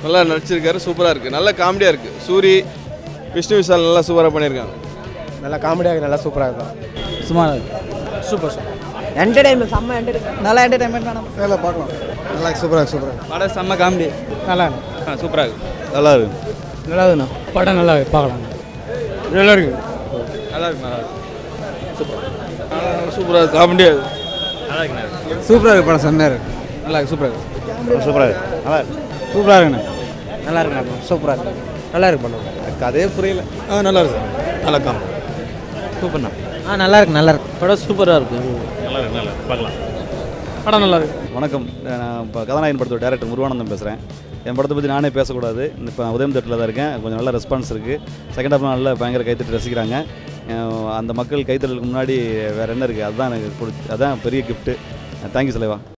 நல்லா நடிச்சிருக்காரு சூப்பராக இருக்குது நல்ல காமெடியாக இருக்குது சூரி விஷ்ணு விஷால் நல்லா சூப்பராக பண்ணியிருக்காங்க நல்லா காமெடியாக நல்லா சூப்பராக இருக்கும் சுமார் சூப்பர் சூப்பர் என்டர்டைன்மெண்ட் செம்ம என்டர்டைன்மெண்ட் நல்லா என்டர்டைன்மெண்ட் வேணும் நல்லா பார்க்கலாம் நல்லா சூப்பராக சூப்பராக படம் செம்ம காமெடி நல்லா சூப்பராக இருக்கு நல்லா இருக்கு நல்லா இருக்குண்ணா படம் நல்லா பார்க்கலாம் நல்லா இருக்கு நல்லா இருக்கு நல்லா இருக்கு சூப்பராக காமெடியாக சூப்பராக இருக்கு படம் செம்மையாக இருக்கு நல்லா இருக்கு சூப்பராக இருக்கு சூப்பராக இருக்கு நல்லா இருக்கு சூப்பராக இருக்குண்ணா நல்லா இருக்குண்ணா சூப்பராக இருக்கு நல்லா இருக்கு படம் கதையே புரியல ஆ நல்லா இருக்கு நல்லா காமெடி சூப்பர்ண்ணா ஆ நல்லா இருக்கு நல்லா இருக்கு படம் சூப்பராக இருக்கு நல்லா இருக்கு நல்லா இருக்கு பார்க்கலாம் படம் நல்லா இருக்கு வணக்கம் நான் இப்போ கதாநாயகன் படத்தோட டேரக்டர் முருகானந்தம் பேசுகிறேன் என் படத்தை பற்றி நானே பேசக்கூடாது இப்போ உதயம் தேட்டரில் தான் இருக்கேன் கொஞ்சம் நல்ல ரெஸ்பான்ஸ் இருக்குது செகண்ட் ஹாஃப் நல்ல பயங்கர கைத்தட்டி ரசிக்கிறாங்க அஹ் அந்த மக்கள் கைத்தட்டலுக்கு முன்னாடி வேறு என்ன இருக்குது அதுதான் எனக்கு பிடிச்சி அதான் பெரிய கிஃப்ட்டு தேங்க்யூ தலைவா